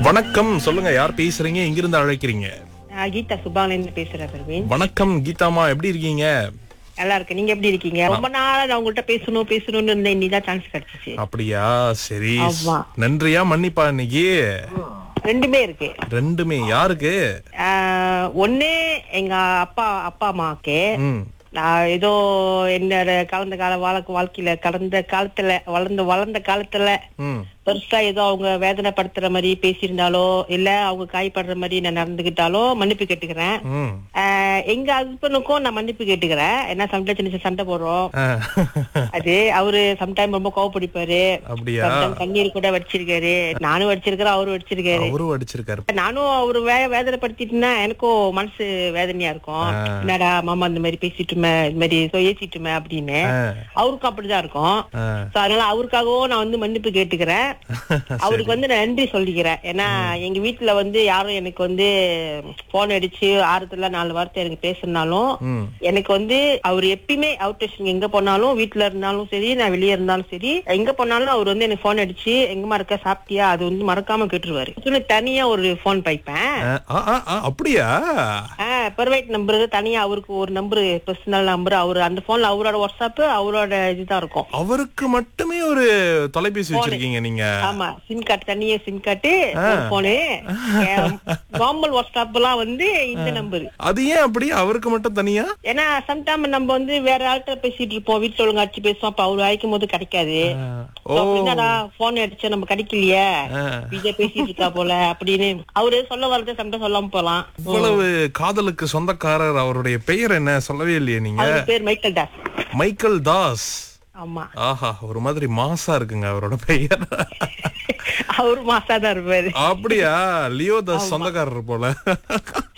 வணக்கம் சொல்லுங்க யார் பேசுறீங்க எங்கிருந்து அழைக்கிறீங்க நான் கீதா சுபாலேந்து பேசுறேன் பிரவீன் வணக்கம் கீதாமா எப்படி இருக்கீங்க நல்லா இருக்கு நீங்க எப்படி இருக்கீங்க ரொம்ப நாளா நான் உங்கள்கிட்ட பேசணும் பேசணும்னு இருந்தேன் இன்னிதான் சான்ஸ் கிடைச்சிச்சு அப்படியா சரி ஆமா. நன்றியா மன்னிப்பா இன்னைக்கு ரெண்டுமே இருக்கு ரெண்டுமே யாருக்கு ஆஹ், ஒண்ணு எங்க அப்பா அப்பா அம்மாக்கு ம் நான் ஏதோ என்னோட கலந்த கால வாழ்க்கை வாழ்க்கையில கடந்த காலத்துல வளர்ந்த வளர்ந்த காலத்துல ம் பெருசா ஏதோ அவங்க வேதனைப்படுத்துற மாதிரி பேசியிருந்தாலோ இல்ல அவங்க காயப்படுற மாதிரி நான் நடந்துகிட்டாலோ மன்னிப்பு கேட்டுக்கிறேன் ம் ஆஹ், எங்க ஹஸ்பண்டுக்கும் நான் மன்னிப்பு கேட்டுக்கிறேன் ஏன்னா சம்டைம் சின்ன சின்ன சண்டை போடுறோம் ஆ. அது அவரு சம்டைம் ரொம்ப கோவப்படிப்பாரு அப்படியா Sometime கண்ணீர் கூட வடிச்சிருக்காரு நானும் வடிச்சிருக்கிறேன் அவரும் வடிச்சிருக்காரு அவரும் அடிச்சிருக்காரு நானும் அவரு வே வேதனைப்படுத்திட்டுனா எனக்கும் மனசு வேதனையா இருக்கும் ஆ. என்னடா மாமா இந்த மாதிரி பேசிட்டுமே இந்த மாதிரி so ஏசிட்டுமே அப்படின்னு ஆ. அவருக்கும் அப்படிதான் இருக்கும் ஆ. So, அதனால அவருக்காகவும் நான் வந்து மன்னிப்பு கேட்டுக்கிறேன் அவருக்கு வந்து நான் நன்றி சொல்லிக்கிறேன் ஏன்னா எங்க வீட்டுல வந்து யாரும் எனக்கு வந்து போன் அடிச்சு ஆறுதலா நாலு வார்த்தை எனக்கு பேசினாலும் ம் எனக்கு வந்து அவர் எப்பயுமே அவுட் ஸ்டேஷன் எங்க போனாலும் வீட்ல இருந்தாலும் சரி நான் வெளியே இருந்தாலும் சரி எங்க போனாலும் அவர் வந்து எனக்கு போன் அடிச்சு எங்கம்மா இருக்க சாப்பிட்டியா அது வந்து மறக்காம கேட்டுருவாரு அதுக்குன்னு தனியா ஒரு போன் பைப்பேன் ஆ, ஆ, ஆ, ஆ, அப்படியா பிரைவேட் நம்பர் தனியா அவருக்கு ஒரு நம்பர் பர்சனல் நம்பர் அவரு அந்த போன்ல அவரோட வாட்ஸ்அப் அவரோட இதுதான் இருக்கும் அவருக்கு மட்டுமே ஒரு தொலைபேசி வச்சிருக்கீங்க நீங்க ஆமா சிம் கார்டு தனியா SIM card phone normal WhatsApp எல்லாம் வந்து இந்த நம்பர் அது ஏன் அப்படி அவருக்கு மட்டும் தனியா ஏன்னா சம்டைம் நம்ம வந்து வேற ஆள்கிட்ட பேசிட்டு இருப்போம் வீட்டுல ஒழுங்கா அடிச்சு பேசுவோம் அப்ப அவரு அழைக்கும் போது கிடைக்காது ஆ. So, ஓ என்னடா போன் அடிச்சா நம்ம கிடைக்கலையே ஆ. விஜய் பேசிட்டு இருக்கா போல அப்படின்னு அவரு சொல்ல வரத சம்டைம் சொல்லாம போலாம் இவ்வளவு காதலுக்கு சொந்தக்காரர் அவருடைய பெயர் என்ன சொல்லவே இல்லையே நீங்க அவரு பேர் மைக்கேல் தாஸ் மைக்கேல் தாஸ் ஆமா ஆஹா ஒரு மாதிரி மாசா இருக்குங்க அவரோட பெயர் அவரு மாசாதான் இருப்பாரு அப்படியா லியோ தாஸ் சொந்தக்காரர் போல